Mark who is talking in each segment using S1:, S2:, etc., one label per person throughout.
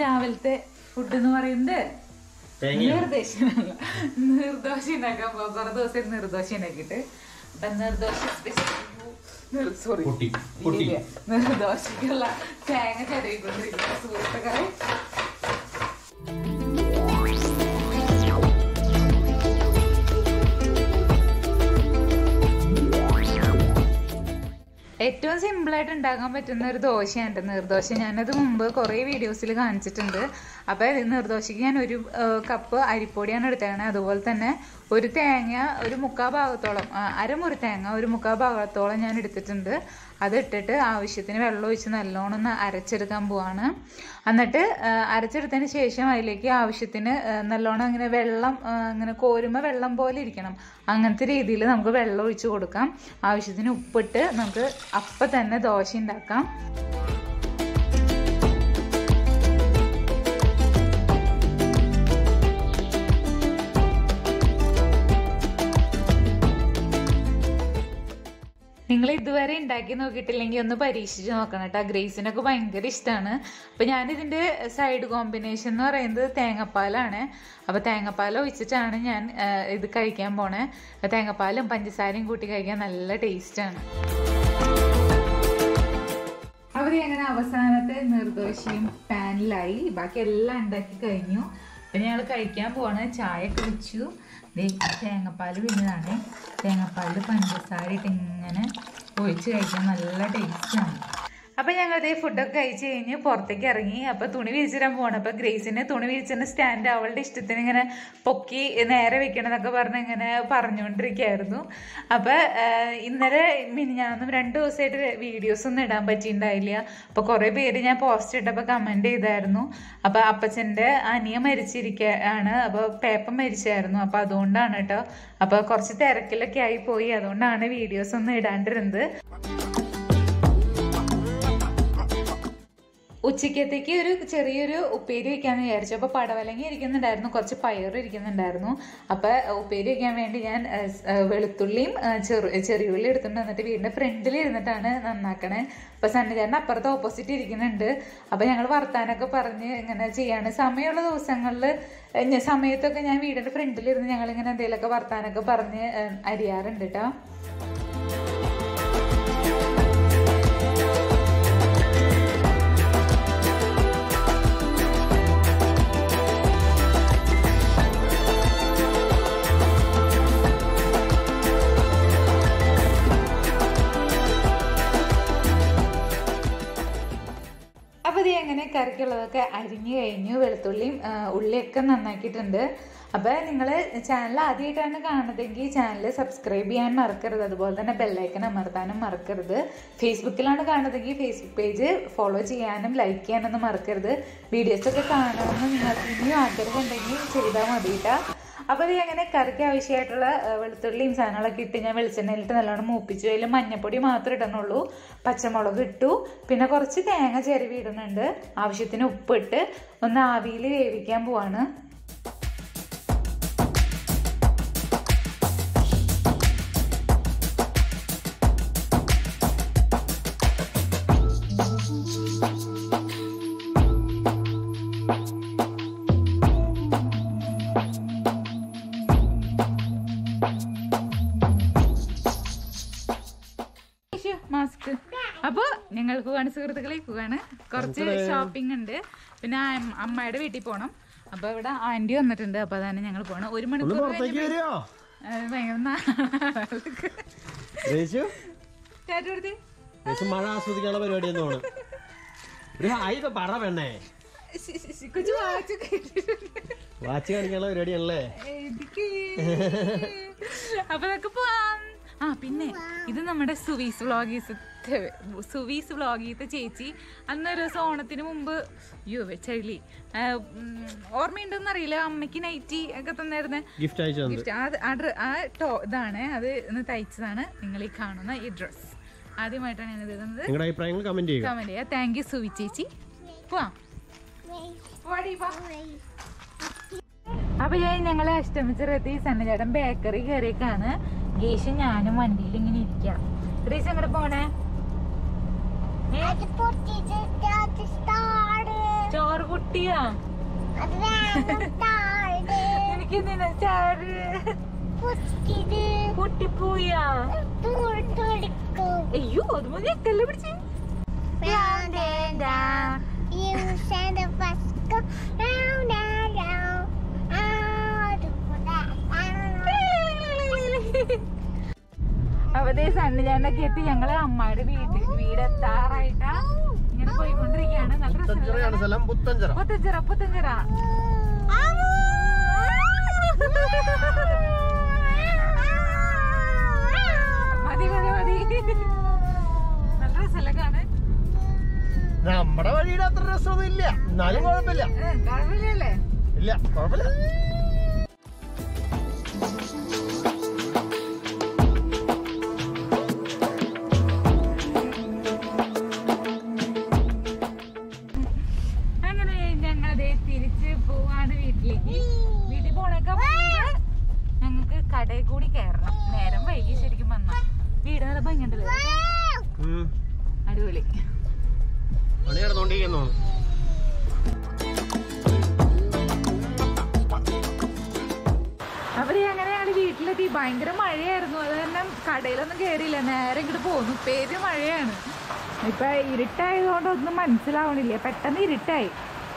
S1: രാവിലത്തെ ഫുഡ് എന്ന് പറയുന്നത്
S2: തേങ്ങ
S1: നിർദ്ദേശമല്ല നിർദോശ ഉണ്ടാക്കാൻ പോകാം കുറെ ദിവസം നിർദോശ ഉണ്ടാക്കിയിട്ട് അപ്പൊ നിർദോശ സ്പെഷ്യൽ സോറി
S2: പൊട്ടി പൊട്ടി
S1: നിർദോശക്കുള്ള തേങ്ങ ചെറിയിക്കൊണ്ടിരിക്കുന്ന സുഹൃത്തുക്കളെ ഏറ്റവും സിമ്പിൾ ആയിട്ട് ഉണ്ടാക്കാൻ പറ്റുന്ന ഒരു ദോശയാണ് നിർദോശ ഞാനത് മുമ്പ് കുറേ വീഡിയോസിൽ കാണിച്ചിട്ടുണ്ട് അപ്പോൾ ഈ നിർദോശയ്ക്ക് ഞാൻ ഒരു ആ, കപ്പ് അരിപ്പൊടിയാണ് എടുത്തേക്കണേ അതുപോലെ തന്നെ ഒരു തേങ്ങ ഒരു മുക്കാ ഭാഗത്തോളം ആ, അരമുറി തേങ്ങ ഒരു മുക്കാ ഭാഗത്തോളം ഞാൻ എടുത്തിട്ടുണ്ട് അത് ഇട്ടിട്ട് ആവശ്യത്തിന് വെള്ളം ഒഴിച്ച് നല്ലോണം ഒന്ന് അരച്ചെടുക്കാൻ പോവാണ് എന്നിട്ട് ആ, അരച്ചെടുത്തതിന് ശേഷം അതിലേക്ക് ആവശ്യത്തിന് ആ, നല്ലോണം അങ്ങനെ വെള്ളം ആ, അങ്ങനെ കോരുമ്പോൾ വെള്ളം പോലെ ഇരിക്കണം അങ്ങനത്തെ രീതിയിൽ നമുക്ക് വെള്ളം ഒഴിച്ച് കൊടുക്കാം ആവശ്യത്തിന് ഉപ്പിട്ട് നമുക്ക് അപ്പം തന്നെ ദോശ ഉണ്ടാക്കാം നിങ്ങൾ ഇതുവരെ ഉണ്ടാക്കി നോക്കിയിട്ടില്ലെങ്കിൽ ഒന്ന് പരീക്ഷിച്ച് നോക്കണം കേട്ടോ ഗ്രേസിനൊക്കെ ഭയങ്കര ഇഷ്ടമാണ് അപ്പൊ ഞാനിതിന്റെ സൈഡ് കോമ്പിനേഷൻ എന്ന് പറയുന്നത് തേങ്ങാപ്പാലാണ് അപ്പൊ തേങ്ങാപ്പാൽ ഒഴിച്ചിട്ടാണ് ഞാൻ ആ, ഇത് കഴിക്കാൻ പോണേ തേങ്ങാപ്പാലും പഞ്ചസാരയും കൂട്ടി കഴിക്കാൻ നല്ല ടേസ്റ്റാണ് അവര് അങ്ങനെ അവസാനത്തെ നിർദോശയും പാനിലായി ബാക്കി എല്ലാം ഉണ്ടാക്കി കഴിഞ്ഞു അപ്പൊ ഞങ്ങൾ കഴിക്കാൻ പോവാണ് ചായ ഒക്കെ വെച്ചു ദേ തേങ്ങാപ്പാൽ പിന്നതാണ് തേങ്ങാപ്പാലിൽ പഞ്ചസാര ഇട്ട് ഇങ്ങനെ ഒഴിച്ച് കഴിക്കാൻ നല്ല ടേസ്റ്റാണ് അപ്പൊ ഞങ്ങൾ ഇതേ ഫുഡൊക്കെ കഴിച്ച് കഴിഞ്ഞ് പുറത്തേക്ക് ഇറങ്ങി അപ്പൊ തുണി വിരിച്ചിടാൻ പോകണം അപ്പൊ ഗ്രേസിന് തുണി വിരിച്ചിന്റെ സ്റ്റാൻഡ് അവളുടെ ഇഷ്ടത്തിന് ഇങ്ങനെ പൊക്കി നേരെ വെക്കണം എന്നൊക്കെ പറഞ്ഞ് ഇങ്ങനെ പറഞ്ഞുകൊണ്ടിരിക്കുകയായിരുന്നു അപ്പൊ ആഹ്, ഇന്നലെ മിനിഞ്ഞാന്നും രണ്ടു ദിവസമായിട്ട് വീഡിയോസ് ഒന്നും ഇടാൻ പറ്റിയിട്ടുണ്ടായില്ല അപ്പൊ കുറെ പേര് ഞാൻ പോസ്റ്റ് ഇട്ടപ്പോ കമന്റ് ചെയ്തായിരുന്നു അപ്പൊ അപ്പച്ചന്റെ അനിയ മരിച്ചിരിക്ക ആണ് അപ്പൊ പേപ്പർ മരിച്ചായിരുന്നു അപ്പൊ അതുകൊണ്ടാണ് കേട്ടോ അപ്പൊ കുറച്ച് തിരക്കിലൊക്കെ ആയി പോയി അതുകൊണ്ടാണ് വീഡിയോസ് ഒന്നും ഇടാണ്ടിരുന്നത് ഉച്ചക്കത്തേക്ക് ഒരു ചെറിയൊരു ഉപ്പേരി വെക്കാന്ന് വിചാരിച്ചു അപ്പൊ പടവലങ്ങി ഇരിക്കുന്നുണ്ടായിരുന്നു കുറച്ച് പയർ ഇരിക്കുന്നുണ്ടായിരുന്നു അപ്പൊ ഉപ്പേരി വെക്കാൻ വേണ്ടി ഞാൻ ഏ, സ്, ഏ, വെളുത്തുള്ളിയും ഏ, ചെറു ചെറിയുള്ളി എടുത്തുകൊണ്ട് വന്നിട്ട് വീടിന്റെ ഫ്രണ്ടിൽ ഇരുന്നിട്ടാണ് നന്നാക്കണേ അപ്പൊ സന്നിധാനം അപ്പുറത്ത് ഓപ്പോസിറ്റ് ഇരിക്കുന്നുണ്ട് അപ്പൊ ഞങ്ങൾ വർത്താനൊക്കെ പറഞ്ഞ് ഇങ്ങനെ ചെയ്യാണ് സമയമുള്ള ദിവസങ്ങളിൽ സമയത്തൊക്കെ ഞാൻ വീടിന്റെ ഫ്രണ്ടിൽ ഇരുന്ന് ഞങ്ങൾ ഇങ്ങനെ എന്തെങ്കിലുമൊക്കെ വർത്താനൊക്കെ പറഞ്ഞ് ഏ, അരിയാറുണ്ട് കേട്ടോ അപ്പൊ ഇത് എങ്ങനെ കറിക്കുള്ളതൊക്കെ അരിഞ്ഞു കഴിഞ്ഞു വെളുത്തുള്ളിയും ആ, ഉള്ളിയൊക്കെ നന്നാക്കിയിട്ടുണ്ട് അപ്പൊ നിങ്ങൾ ചാനൽ ആദ്യമായിട്ടാണ് കാണുന്നതെങ്കിൽ ചാനൽ സബ്സ്ക്രൈബ് ചെയ്യാൻ മറക്കരുത് അതുപോലെ തന്നെ ബെല്ലൈക്കൻ അമർത്താനും മറക്കരുത് ഫേസ്ബുക്കിലാണ് കാണുന്നതെങ്കിൽ ഫേസ്ബുക്ക് പേജ് ഫോളോ ചെയ്യാനും ലൈക്ക് ചെയ്യാനൊന്നും മറക്കരുത് വീഡിയോസ് ഒക്കെ കാണണമെന്ന് നിങ്ങൾക്ക് ഇനിയും ആഗ്രഹം ഉണ്ടെങ്കിൽ ചെയ്താൽ മതി കേട്ടോ അപ്പൊ ഇത് അങ്ങനെ കറിക്ക് ആവശ്യമായിട്ടുള്ള ആ, വെളുത്തുള്ളിയും സാധനങ്ങളൊക്കെ ഇട്ട് ഞാൻ വെളിച്ചെണ്ണയിലിട്ട് നല്ലോണം മൂപ്പിച്ചു അതിൽ മഞ്ഞപ്പൊടി മാത്രമേ ഇടണുള്ളൂ പച്ചമുളക് ഇട്ടു പിന്നെ കുറച്ച് തേങ്ങ ചിരവി ഇടുന്നുണ്ട് ആവശ്യത്തിന് ഉപ്പിട്ട് ഒന്ന് ആവിയിൽ വേവിക്കാൻ പോവാണ് മാസ്ക് അപ്പൊ ഞങ്ങൾ പോവാണ് സുഹൃത്തുക്കളെ പോവാണ് കുറച്ച് ഷോപ്പിംഗ് ഉണ്ട് പിന്നെ അം- അമ്മയുടെ വീട്ടിൽ പോണം അപ്പൊ ഇവിടെ ആന്റി വന്നിട്ടുണ്ട് അപ്പൊ അതാണ് ഞങ്ങൾ പോണം ഒരു മണിക്കൂർ
S2: പുറത്തേക്ക് വരുമോ
S1: ആ, ഭയങ്കര നാൾക്ക്.
S2: ദേശു
S1: ചേട്ടാ എടുത്തേ.
S2: ദേശു മഴ ആസ്വദിക്കാനുള്ള പരിപാടി എന്ന് ഒരു ഹായ് ഒക്കെ പറ പെണ്ണേ
S1: ശി, ശി, ശി, കൊച്ചു വാച്ചൊക്കെ ഇട്ടിട്ടുണ്ട്.
S2: വാച്ച് കാണിക്കാനുള്ള പരിപാടിയാണല്ലേ
S1: എനിക്ക് അപ്പൊ നമുക്ക് പോവാം ആ പിന്നെ ഇത് നമ്മുടെ സുവീസ് വ്ളോഗീസ് സുവീസ് വ്ളോഗീത്തെ ചേച്ചി അന്ന് ഒരു ദിവസം ഓണത്തിന് മുമ്പ് അയ്യോ ചളി ആ, ഉം, ഓർമ്മയുണ്ടെന്ന് അറിയില്ല അമ്മയ്ക്ക് നൈറ്റി ഒക്കെ തന്നായിരുന്നു
S2: ഗിഫ്റ്റ് അയച്ചു തന്നത്
S1: ഗിഫ്റ്റ് അത് ആ ഡ്ര- ആ ടോ ഇതാണ് അത് ഇന്ന് തയ്ച്ചതാണ് നിങ്ങൾ ഈ കാണുന്ന ഈ ഡ്രസ് ആദ്യമായിട്ടാണ് ഞാൻ ഇത് ഇടുന്നത്
S2: നിങ്ങളുടെ അഭിപ്രായങ്ങൾ കമന്റ് ചെയ്യുക
S1: കമന്റ് ചെയ്യാം താങ്ക് യു സുവി ചേച്ചി പോവാം പോവാടി, പോ. അപ്പൊ ഞാൻ ഞങ്ങളെ അഷ്ടമിച്ചിറത്തി സന്നചേട്ടൻ ബേക്കറി കയറിയേക്കാണ് ഗേഷ് ഞാനും വണ്ടിയിൽ ഇങ്ങനെ ഇരിക്കാം ഗ്രീസ് എങ്ങോട്ട് പോണേ ഏ? ചോറ് കുട്ടിയാ എനിക്ക് നിന്നെ ചാറ് കുട്ടിപ്പോയാ അയ്യോ അത് മതി എക്കല്ലേ പിടിച്ച്
S3: You send the bus go round and round. Ah, do that.
S1: അപ്പൊ ദേ സണ്ണി ഞാനൊക്കെ എത്തി ഞങ്ങള് അമ്മയുടെ വീട് വീട് എത്താറായിട്ടാ ഇങ്ങനെ പോയിക്കൊണ്ടിരിക്കുകയാണ് നല്ല
S2: പുത്തഞ്ചിറയാണ്
S1: രസം
S2: സ്ഥലം പുത്തഞ്ചിറ
S1: പുത്തഞ്ചിറ പുത്തഞ്ചിറ മതി മതി മതി നല്ല രസമല്ലേ കാണാൻ
S2: നമ്മുടെ വഴിയുടെ അത്ര രസമൊന്നും ഇല്ല എന്നാലും കുഴപ്പമില്ല
S1: ഏ, കുഴപ്പമില്ലല്ലേ
S2: ഇല്ല കുഴപ്പമില്ല
S1: അങ്ങനെ ഞങ്ങളതേ തിരിച്ച് പോവാണ് വീട്ടിലേക്ക് വീട്ടിൽ പോണേക്കാ മുമ്പ് ഞങ്ങൾക്ക് കടയിൽ കൂടി കയറണം നേരം വൈകി ശരിക്കും വന്ന വീട് നല്ല ഭംഗിയുണ്ടല്ലോ
S2: ഉം.
S1: അടിപൊളി
S2: പണി നടന്നോണ്ടിരിക്കുന്നു
S1: അവര് അങ്ങനെ ഞങ്ങൾ വീട്ടിലെത്തി ഭയങ്കര മഴയായിരുന്നു അത് കാരണം കടയിലൊന്നും കയറിയില്ല നേരെ ഇങ്ങോട്ട് പോന്നു പേര് മഴയാണ് ഇപ്പൊ ഇരുട്ടായതുകൊണ്ട് ഒന്നും മനസ്സിലാവണില്ല പെട്ടെന്ന് ഇരുട്ടായി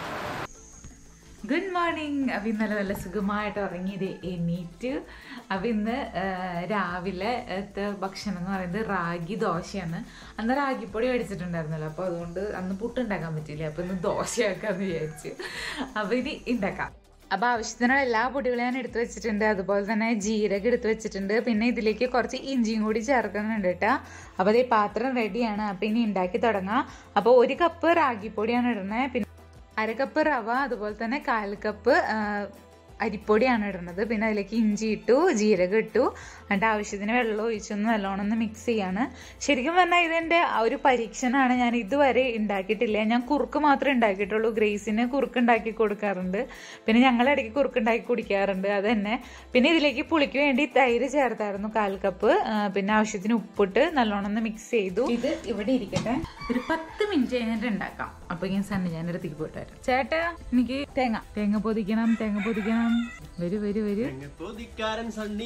S1: ഗുഡ് മോർണിംഗ് അപ്പം ഇന്നലെ നല്ല സുഖമായിട്ട് ഉറങ്ങിയത് എണീറ്റ് അപ്പം ഇന്ന് ആ, രാവിലെ ത്തെ ഭക്ഷണം എന്ന് പറയുന്നത് റാഗി ദോശയാണ് അന്ന് റാഗിപ്പൊടി മേടിച്ചിട്ടുണ്ടായിരുന്നല്ലോ അപ്പോൾ അതുകൊണ്ട് അന്ന് പുട്ടുണ്ടാക്കാൻ പറ്റില്ല അപ്പം ഇന്ന് ദോശയാക്കാന്ന് വിചാരിച്ചു അപ്പം ഇനി ഉണ്ടാക്കാം അപ്പോൾ ആവശ്യത്തിനുള്ള എല്ലാ പൊടികളും ഞാൻ എടുത്തു വെച്ചിട്ടുണ്ട് അതുപോലെ തന്നെ ജീരകം എടുത്തു വെച്ചിട്ടുണ്ട് പിന്നെ ഇതിലേക്ക് കുറച്ച് ഇഞ്ചിയും കൂടി ചേർക്കുന്നുണ്ട് കേട്ടോ അപ്പോൾ ഈ പാത്രം റെഡിയാണ് അപ്പോൾ ഇനി ഉണ്ടാക്കി തുടങ്ങാം അപ്പോൾ ഒരു കപ്പ് റാഗിപ്പൊടിയാണ് ഇടുന്നത് പിന്നെ അര കപ്പ് റവ അതുപോലെ തന്നെ കാൽ കപ്പ് ആ, അരിപ്പൊടിയാണ് ഇടുന്നത് പിന്നെ അതിലേക്ക് ഇഞ്ചി ഇട്ടു ജീരകം ഇട്ടു എന്നിട്ട് ആവശ്യത്തിന് വെള്ളം ഒഴിച്ചൊന്ന് നല്ലോണം ഒന്ന് മിക്സ് ചെയ്യാണ് ശരിക്കും പറഞ്ഞാൽ ഇതെൻ്റെ ആ ഒരു പരീക്ഷണമാണ് ഞാൻ ഇതുവരെ ഉണ്ടാക്കിയിട്ടില്ല ഞാൻ കുറുക്ക് മാത്രമേ ഉണ്ടാക്കിയിട്ടുള്ളൂ ഗ്രേസിന് കുറുക്ക് ഉണ്ടാക്കി കൊടുക്കാറുണ്ട് പിന്നെ ഞങ്ങൾ ഇടയ്ക്ക് കുറുക്ക് ഉണ്ടാക്കി കുടിക്കാറുണ്ട് അത് തന്നെ പിന്നെ ഇതിലേക്ക് പുളിക്ക് വേണ്ടി തൈര് ചേർത്തായിരുന്നു കാൽ കപ്പ് ആ, പിന്നെ ആവശ്യത്തിന് ഉപ്പിട്ട് നല്ലോണം ഒന്ന് മിക്സ് ചെയ്തു ഇത് ഇവിടെ ഇരിക്കട്ടെ ഒരു പത്ത് മിനിറ്റ് കഴിഞ്ഞിട്ട് ഉണ്ടാക്കാം അപ്പൊ ഞാൻ സണ്ണി ഞാൻ അടുത്തേക്ക് പോയിട്ട് വരാം ചേട്ടാ എനിക്ക് തേങ്ങ തേങ്ങ പൊതിക്കണം തേങ്ങ പൊതിക്കണം വരൂ വരൂ വരൂ
S2: തെങ്ങത്തോതിക്കാരൻ സണ്ണി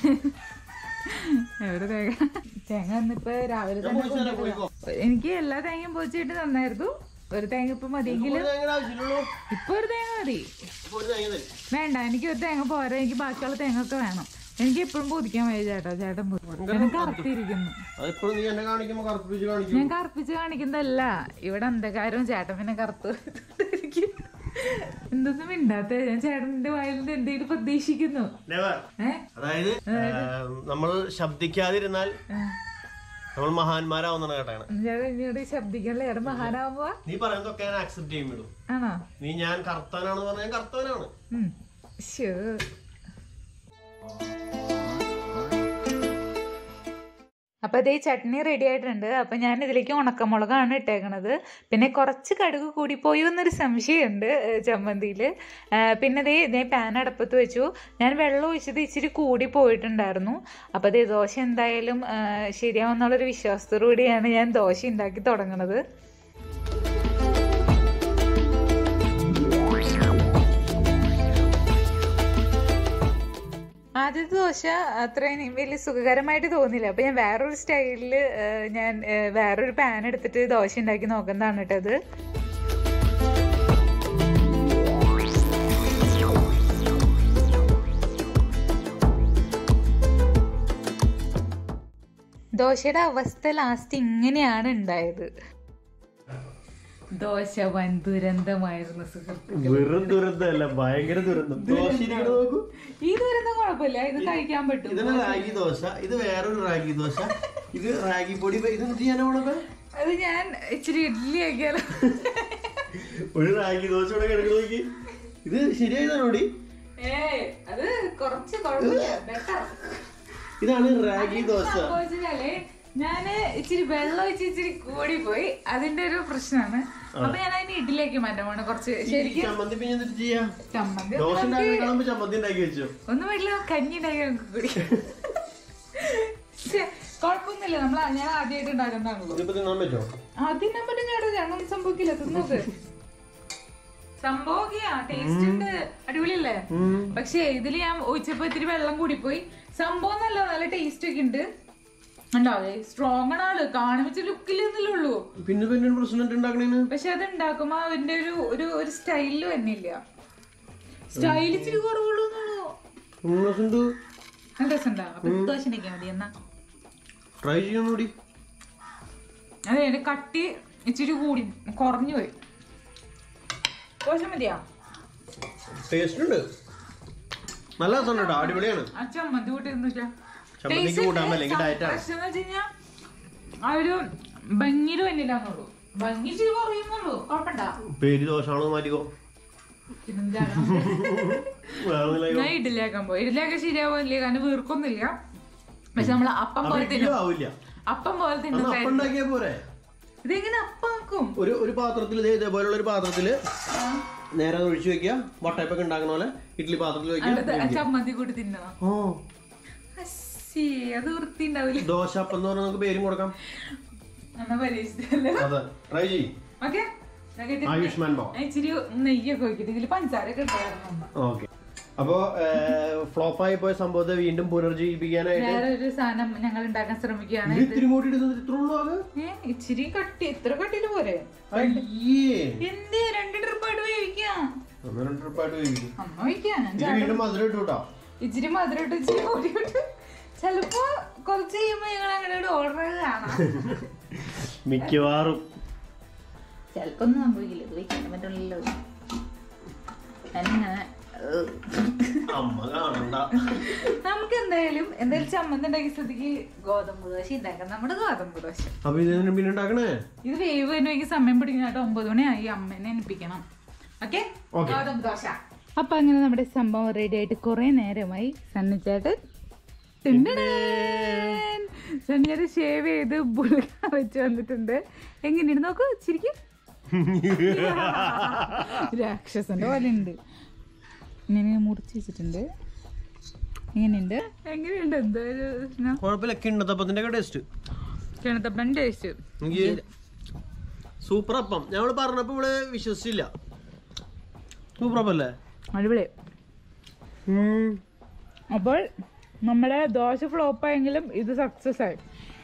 S1: എവിടെ തേങ്ങ തേങ്ങ ഇന്നിപ്പോ രാവിലെ
S2: ഞാൻ
S1: തന്നെ
S2: പോയി തരാം,
S1: കൊണ്ടുവന്നതാ. എനിക്ക് എല്ലാ തേങ്ങയും പൊതിച്ചിട്ട് തന്നായിരുന്നു ഒരു തേങ്ങ ഇപ്പൊ മതിയെങ്കിൽ
S2: ഒരു തേങ്ങയുടെ ആവശ്യമുള്ളൂ
S1: ഇപ്പൊ ഒരു തേങ്ങ മതി
S2: ഇപ്പൊ ഒരു തേങ്ങ തരും
S1: വേണ്ട എനിക്ക് ഒരു തേങ്ങ പോരാ എനിക്ക് ബാക്കിയുള്ള തേങ്ങ ഒക്കെ വേണം എനിക്ക് എപ്പോഴും പൊതിക്കാൻ വയ്യ ചേട്ടാ ചേട്ടൻ പൊതി- ഞാൻ കറുത്തിരിക്കുന്നു
S2: അതിപ്പോഴും നീ എന്നെ കാണിക്കുമ്പോ കറുപ്പിച്ച് കാണിക്കും
S1: ഞാൻ കറുപ്പിച്ച് കാണിക്കുന്നതല്ല ഇവിടെ അന്ധകാരവും ചേട്ടൻ പിന്നെ കറുത്ത് ഇരിക്കും. എന്തൊന്നും മിണ്ടാത്ത ഞാൻ ചേട്ടന്റെ വായിൽ നിന്ന് എന്തെങ്കിലും പ്രതീക്ഷിക്കുന്നു
S2: Never.
S1: ഏ
S2: അതായത് നമ്മൾ ശബ്ദിക്കാതിരുന്നാൽ നമ്മൾ മഹാന്മാരാവുന്നാണ് കേട്ടാണ്
S1: ചേട്ടൻ എന്നോട് ശബ്ദിക്കല്ലേ ചേട്ടൻ മഹാനാവുമ്പോ
S2: നീ പറയുന്നതൊക്കെ ഞാൻ ആക്സെപ്റ്റ് ചെയ്യും വിടും
S1: ആണോ
S2: നീ ഞാൻ കർത്താനാണെന്ന് പറഞ്ഞാൽ ഞാൻ കർത്തവനാണ്
S1: ഉം. ശ്ശോ. അപ്പൊ അതേ ചട്നി റെഡി ആയിട്ടുണ്ട് അപ്പൊ ഞാൻ ഇതിലേക്ക് ഉണക്കമുളകാണ് ഇട്ടേക്കണത് പിന്നെ കുറച്ച് കടുക് കൂടിപ്പോയി എന്നൊരു സംശയമുണ്ട് ഏഹ് ചമ്മന്തിയില് ഏഹ് പിന്നെ ദേ ഇതേ പാൻ അടപ്പത്ത് വെച്ചു ഞാൻ വെള്ളം ഒഴിച്ചത് ഇച്ചിരി കൂടി പോയിട്ടുണ്ടായിരുന്നു അപ്പൊ ദേ ദോശ എന്തായാലും ഏഹ് ശരിയാവുന്നുള്ളൊരു വിശ്വാസത്തോടു കൂടിയാണ് ഞാൻ ദോശ ഉണ്ടാക്കി തുടങ്ങണത് ആദ്യത്തെ ദോശ അത്രയും വലിയ സുഖകരമായിട്ട് തോന്നില്ല അപ്പൊ ഞാൻ വേറൊരു സ്റ്റൈലിൽ ഞാൻ ഏഹ്, വേറൊരു പാൻ എടുത്തിട്ട് ദോശ ഉണ്ടാക്കി നോക്കുന്നതാണ് കേട്ടത് ദോശയുടെ അവസ്ഥ ലാസ്റ്റ് ഇങ്ങനെയാണ് ഉണ്ടായത് ദോശ വൻ ദുരന്തമായിരുന്നു സുഹൃത്ത്
S2: വെറും ദുരന്തമല്ല ഭയങ്കര ദുരന്തം ദോശ ഇരിക്കണ നോക്കൂ
S1: ഈ ദുരന്തം കുഴപ്പമില്ല ഇത് കഴിക്കാൻ പറ്റും
S2: ഇതാണ് റാഗി ദോശ ഇത് വേറൊരു റാഗി ദോശ ഇത് റാഗി പൊടി ഇത് എന്ത് ചെയ്യാനാണ്
S1: അത് ഞാൻ ഇച്ചിരി ഇഡ്ഡലി ആക്കിയാലോ
S2: ഒരു റാഗി ദോശ ഇവിടെ കിടക്കണ നോക്കി ഇത് ശരിയായതാണോടി
S1: ഏയ് അത് കുറച്ച് കുഴപ്പമില്ല better.
S2: ഇതാണ് റാഗി ദോശ
S1: സംഭവിച്ചാലേ ഞാന് ഇച്ചിരി വെള്ളം ഒഴിച്ച് ഇച്ചിരി കൂടി പോയി അതിന്റെ ഒരു പ്രശ്നമാണ് അപ്പൊ ഞാൻ അതിന് ഇഡ്ഡലിയാക്കി മാറ്റാൻ പോണ കുറച്ച്
S2: ഈ
S1: ശരിക്കും
S2: ചമ്മന്തി പിന്നെ എന്നിട്ട് ചെയ്യാ
S1: ചമ്മന്തി
S2: ദോശ
S1: ഒന്നും
S2: ഉണ്ടാക്കി
S1: നമുക്ക്
S2: കാണുമ്പോ ചമ്മന്തി ഉണ്ടാക്കി വെച്ചോ
S1: ഒന്നും വീട്ടില് കഞ്ഞി ഉണ്ടാക്കി നമുക്ക് കൂടി ശ്ശെ, കുഴപ്പമൊന്നുമില്ല നമ്മൾ ഞാൻ ആദ്യമായിട്ട് ഉണ്ടാക്കുന്നതാണല്ലോ
S2: ഇതിപ്പോ തിന്നാൻ പറ്റോ
S1: അതിനെ പറ്റും ചേട്ടാ ഞങ്ങൾ സംഭവിക്കില്ല തിന്നോക്ക് സംഭവം ടേസ്റ്റ് ഉണ്ട് അടിപൊളിയല്ലേ പക്ഷേ ഇതില് ഞാൻ ഒഴിച്ചപ്പോ ഇത്തിരി വെള്ളം കൂടിപ്പോയി സംഭവം നല്ല നല്ല ടേസ്റ്റ് ഒക്കെ ഉണ്ട് ഉണ്ടാവേ സ്ട്രോങ് ആണ് ആള് കാണുമ്പോ ലുക്കില്ലെന്നല്ലേ ഉള്ളൂ
S2: പിന്നെ പിന്നെ പ്രശ്നം ഉണ്ടാക്കണേന്
S1: പക്ഷെ അത് ഉണ്ടാക്കുമ്പോ അതിന്റെ ഒരു ഒരു ഒരു സ്റ്റൈലിൽ വന്നില്ല സ്റ്റൈൽ ഇച്ചിരി കുറവുള്ളൂ എന്നുള്ളൂ
S2: ഉണ്ട്
S1: നല്ല രസമുണ്ടാ അപ്പൊ ദോശ ഉണ്ടാക്കിയാ മതി എന്നാ
S2: ട്രൈ ചെയ്യാൻ കൂടി
S1: അതെ അതിന്റെ കട്ടി ഇച്ചിരി കൂടി കുറഞ്ഞു പോയി ദോശ മതിയാ
S2: ടേസ്റ്റ് ഉണ്ട് നല്ല രസം കേട്ടോ അടിപൊളിയാണ്
S1: ആ ചമ്മന്തി കൂട്ടിരുന്നില്ല
S2: ചമ്മന്തിക്ക് കൂട്ടാൻ അല്ലെങ്കിൽ ഡയറ്റ് ആണ്
S1: പ്രശ്നം എന്ന് വെച്ച് കഴിഞ്ഞാ ആ ഒരു ഭംഗിയിൽ വന്നില്ലാന്നുള്ളൂ ഭംഗി ഇച്ചിരി കുറയുന്നുള്ളൂ കുഴപ്പമില്ല
S2: പേര് ദോഷമാണോ മാറ്റിക്കോ
S1: പിന്നെന്താണ്
S2: വേറെ ഒന്നുമില്ല.
S1: ഞാൻ ഇഡലിയാക്കാൻ പോയി ഇഡലിയാക്കാൻ ശരിയാവില്ല കാരണം വീർക്കൊന്നുമില്ല പക്ഷെ നമ്മൾ അപ്പം പോലെ
S2: അപ്പൊ
S1: തിന്നും
S2: ഇഡ്ഡലി ആവില്ല
S1: അപ്പം പോലെ
S2: അന്ന്
S1: തിന്നും
S2: അപ്പം ഉണ്ടാക്കിയാ പോരെ
S1: ഇതെങ്ങനെ അപ്പാക്കും
S2: ഒരു ഒരു പാത്രത്തിൽ ഇതേ ഇതേപോലുള്ള ഒരു പാത്രത്തില് നേരെ അത് ഒഴിച്ചു വെക്കുക വട്ടയപ്പൊക്കെ ഉണ്ടാക്കണ പോലെ ഇഡ്ഡലി പാത്രത്തിൽ വെക്കുക
S1: അടുത്ത ചമ്മന്തി കൂടി തിന്നണം
S2: ഓ
S1: അശ്ശേ, അത് വൃത്തി ഉണ്ടാവില്ല
S2: ദോശ അപ്പം എന്ന് പറഞ്ഞാൽ നമുക്ക് പേരും കൊടുക്കാം
S1: എന്നാ പരീക്ഷിച്ചല്ലേ
S2: അതെ ട്രൈ ചെയ്യും
S1: ഓക്കെ
S2: ആയുഷ്മാൻ ഭവ
S1: ഇച്ചിരി നെയ്യൊക്കെ വെക്കിട്ട് ഇതിൽ പഞ്ചസാര ഒക്കെ ഉണ്ടായിരുന്നു
S2: ഓക്കെ അപ്പോ ഫ്ലോപ്പായി പോയ സംഭവത്തെ വീണ്ടും പുനർജീവിപ്പിക്കാനായിട്ട്
S1: വേറെ ഒരു സാധനം ഞങ്ങൾ ഉണ്ടാക്കാൻ ശ്രമിക്കുകയാണ്
S2: ഇത് ഇത്തിരി കൂടി ഇടുന്നത് ഇത്ര ഉള്ളൂ അത്
S1: ഏ ഇച്ചിരി കട്ടി എത്ര കട്ടിയില് പോരെ
S2: അയ്യേ
S1: എന്തേ രണ്ട് ട്രിപ്പായിട്ട് വേവിക്കാം
S2: ഒന്ന് രണ്ട് ട്രിപ്പായിട്ട് വേവിക്കും
S1: അമ്മ വയ്ക്കാം ഞാൻ
S2: ഇത് വീണ്ടും മധുരം ഇട്ടു കേട്ടോ
S1: ഇച്ചിരി മധുരം ഇട്ട് ഇച്ചിരി പൊടി ഇട്ട് ചിലപ്പോ കുറച്ച് കഴിയുമ്പോ ഞങ്ങൾ അങ്ങനെ ഓർഡർ കാണാം
S2: മിക്കവാറും
S1: ചിലപ്പോ ഒന്നും സംഭവിക്കില്ല ഇത് വെക്കാൻ പറ്റുള്ളൂ ഞാനിങ്ങനെ ഏഹ്.
S2: അമ്മ കാണണ്ട
S1: നമുക്ക് എന്തായാലും എന്തായാലും ചമ്മന്തി ഉണ്ടാക്കിയ സ്ഥിതിക്ക് ഗോതമ്പ് ദോശ ഉണ്ടാക്കാം നമ്മുടെ ഗോതമ്പ് ദോശ
S2: അപ്പൊ ഇതിന് പിന്നെ ഉണ്ടാക്കണേ
S1: ഇത് വേവ് തന്നെ സമയം പിടിക്കാനായിട്ട് ഒമ്പത് മണിയായി അമ്മേനെ എനിപ്പിക്കണം ഓക്കെ
S2: Okay.
S1: ഗോതമ്പ് ദോശ അപ്പൊ അങ്ങനെ നമ്മുടെ സംഭവം റെഡി ആയിട്ട് കുറെ നേരമായി സണ്ണിച്ചേട്ടൻ സണ്ണിച്ചേട്ടൻ ഷേവ് ചെയ്ത് ബുൾഗ വെച്ച് വന്നിട്ടുണ്ട് എങ്ങനെയുണ്ട് നോക്കൂ ശരിക്കും രാക്ഷസന്റെ പോലെ ഉണ്ട് ഇങ്ങനെ മുറിച്ച് വെച്ചിട്ടുണ്ട് എങ്ങനെയുണ്ട് എങ്ങനെയുണ്ട് എന്താ ഒരു പ്രശ്നം?
S2: കുഴപ്പമില്ല കിണ്ണത്തപ്പത്തിന്റെ ഒക്കെ ടേസ്റ്റ്
S1: കിണത്തപ്പൻ ടേസ്റ്റ്
S2: എനിക്ക് സൂപ്പർ അപ്പം ഞങ്ങൾ പറഞ്ഞപ്പോ ഇവിടെ വിശ്വസിച്ചില്ല സൂപ്പർ അപ്പം അല്ലേ
S1: അടിപൊളി അപ്പോൾ നമ്മുടെ ദോശ ഫ്ലോപ്പ് ആയെങ്കിലും ഇത് സക്സസ് ആയി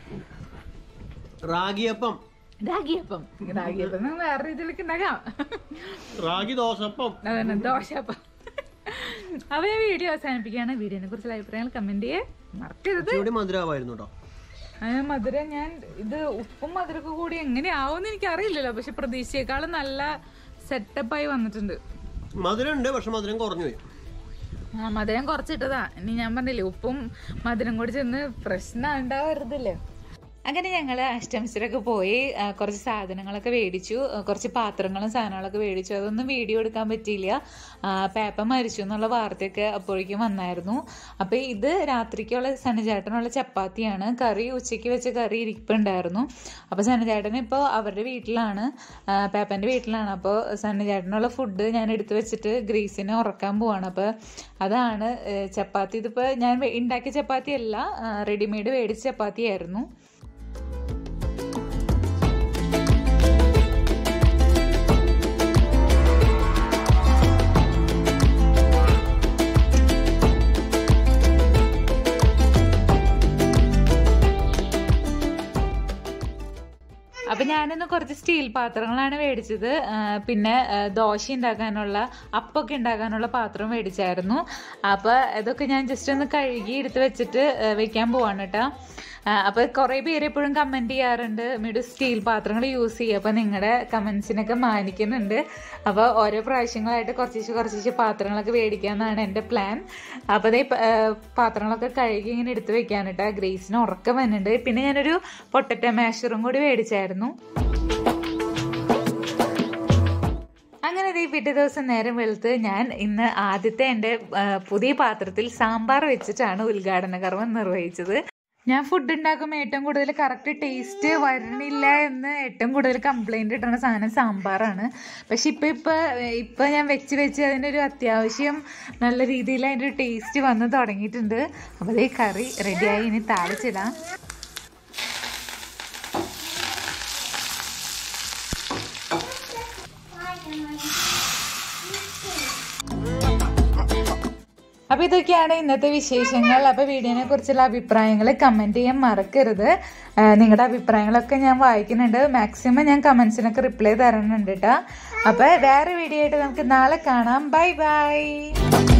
S2: റാഗിയപ്പം
S1: രാഗിയപ്പം രാഗിയപ്പം നമുക്ക് വേറെ രീതിയിലേക്ക് ഉണ്ടാക്കാം
S2: റാഗി ദോശപ്പം
S1: അതന്നെ ദോശപ്പം അപ്പൊ ഞാൻ വീഡിയോ അവസാനിപ്പിക്കുകയാണ് വീഡിയോനെ കുറിച്ചുള്ള അഭിപ്രായങ്ങൾ കമന്റ് ചെയ്യേ മറക്കരുത്
S2: ഇവിടെ മധുരമായിരുന്നു കേട്ടോ
S1: അതിന് മധുരം ഞാൻ ഇത് ഉപ്പും മധുരമൊക്കെ കൂടി എങ്ങനെയാവുമെന്ന് എനിക്ക് അറിയില്ലല്ലോ പക്ഷെ പ്രതീക്ഷയെക്കാളും നല്ല സെറ്റപ്പായി വന്നിട്ടുണ്ട്
S2: മധുരം ഉണ്ട് പക്ഷെ മധുരം കുറഞ്ഞു പോയി
S1: ആ മധുരം കുറച്ചിട്ടതാ ഇനി ഞാൻ പറഞ്ഞില്ലേ ഉപ്പും മധുരം കൂടി ചെന്ന് പ്രശ്നം ഉണ്ടാവരുതല്ലേ അങ്ങനെ ഞങ്ങൾ അഷ്ടമിച്ചിലൊക്കെ പോയി ആ, കുറച്ച് സാധനങ്ങളൊക്കെ മേടിച്ചു ആ, കുറച്ച് പാത്രങ്ങളും സാധനങ്ങളൊക്കെ മേടിച്ചു അതൊന്നും വീഡിയോ എടുക്കാൻ പറ്റിയില്ല ആ, പേപ്പ മരിച്ചു എന്നുള്ള വാർത്തയൊക്കെ അപ്പോഴേക്കും വന്നായിരുന്നു അപ്പോൾ ഇത് രാത്രിക്കുള്ള സനചേട്ടനുള്ള ചപ്പാത്തിയാണ് കറി ഉച്ചയ്ക്ക് വെച്ച കറി ഇരിപ്പുണ്ടായിരുന്നു അപ്പോൾ സനചേട്ടൻ ഇപ്പോൾ അവരുടെ വീട്ടിലാണ് ആ, പേപ്പൻ്റെ വീട്ടിലാണ് അപ്പോൾ സനചേട്ടനുള്ള ഫുഡ് ഞാൻ എടുത്തു വെച്ചിട്ട് ഗ്രീസിനെ ഉറക്കാൻ പോവാണ് അപ്പോൾ അതാണ് ഏ, ചപ്പാത്തി ഇതിപ്പോൾ ഞാൻ വേ- ഉണ്ടാക്കിയ ചപ്പാത്തി അല്ല റെഡിമെയ്ഡ് മേടിച്ച ചപ്പാത്തിയായിരുന്നു അപ്പൊ ഞാനിന്ന് കുറച്ച് സ്റ്റീൽ പാത്രങ്ങളാണ് മേടിച്ചത് ആ, പിന്നെ ആ, ദോശ ഉണ്ടാക്കാനുള്ള അപ്പൊക്കെ ഉണ്ടാക്കാനുള്ള പാത്രം മേടിച്ചായിരുന്നു അപ്പൊ ഇതൊക്കെ ഞാൻ ജസ്റ്റ് ഒന്ന് കഴുകി എടുത്ത് വെച്ചിട്ട് ആ, വെക്കാൻ പോവാണ് കേട്ടോ ആ, അപ്പൊ കുറെ പേര് എപ്പോഴും കമന്റ് ചെയ്യാറുണ്ട് മിഡു സ്റ്റീൽ പാത്രങ്ങൾ യൂസ് ചെയ്യുക അപ്പൊ നിങ്ങളുടെ കമന്റ്സിനൊക്കെ മാനിക്കുന്നുണ്ട് അപ്പൊ ഓരോ പ്രാവശ്യങ്ങളായിട്ട് കുറച്ച് കുറച്ച് പാത്രങ്ങളൊക്കെ മേടിക്കാന്നാണ് എൻ്റെ പ്ലാൻ അപ്പൊ അതേ പാത്രങ്ങളൊക്കെ കഴുകി ഇങ്ങനെ എടുത്ത് വെക്കാൻ കേട്ടോ ഗ്രേസിന് ഉറക്കം വരുന്നുണ്ട് പിന്നെ ഞാനൊരു പൊട്ടറ്റോ മാഷറും കൂടി മേടിച്ചായിരുന്നു അങ്ങനെ ദേ പിറ്റേ ദിവസം നേരം വെളുത്ത് ഞാൻ ഇന്ന് ആദ്യത്തെ എൻ്റെ ആ, പുതിയ പാത്രത്തിൽ സാമ്പാർ വെച്ചിട്ടാണ് ഉദ്ഘാടന കർമ്മം നിർവഹിച്ചത് ഞാൻ ഫുഡ് ഉണ്ടാക്കുമ്പോൾ ഏറ്റവും കൂടുതൽ കറക്റ്റ് ടേസ്റ്റ് വരണില്ല എന്ന് ഏറ്റവും കൂടുതൽ കംപ്ലൈൻറ്റ് ഇട്ടുന്ന സാധനം സാമ്പാറാണ് പക്ഷെ ഇപ്പം ഇപ്പം ഇപ്പം ഞാൻ വെച്ച് വെച്ച് അതിൻ്റെ ഒരു അത്യാവശ്യം നല്ല രീതിയിൽ അതിൻ്റെ ഒരു ടേസ്റ്റ് വന്ന് തുടങ്ങിയിട്ടുണ്ട് അപ്പോൾ അതേ കറി റെഡിയായി ഇനി താളിച്ചിടാം അപ്പൊ ഇതൊക്കെയാണ് ഇന്നത്തെ വിശേഷങ്ങൾ അപ്പൊ വീഡിയോനെ കുറിച്ചുള്ള അഭിപ്രായങ്ങൾ കമന്റ് ചെയ്യാൻ മറക്കരുത് ആ, നിങ്ങളുടെ അഭിപ്രായങ്ങളൊക്കെ ഞാൻ വായിക്കുന്നുണ്ട് മാക്സിമം ഞാൻ കമന്റ്സിനൊക്കെ റിപ്ലൈ തരുന്നുണ്ട് കേട്ടോ അപ്പൊ വേറെ വീഡിയോ ആയിട്ട് നമുക്ക് നാളെ കാണാം ബൈ ബൈ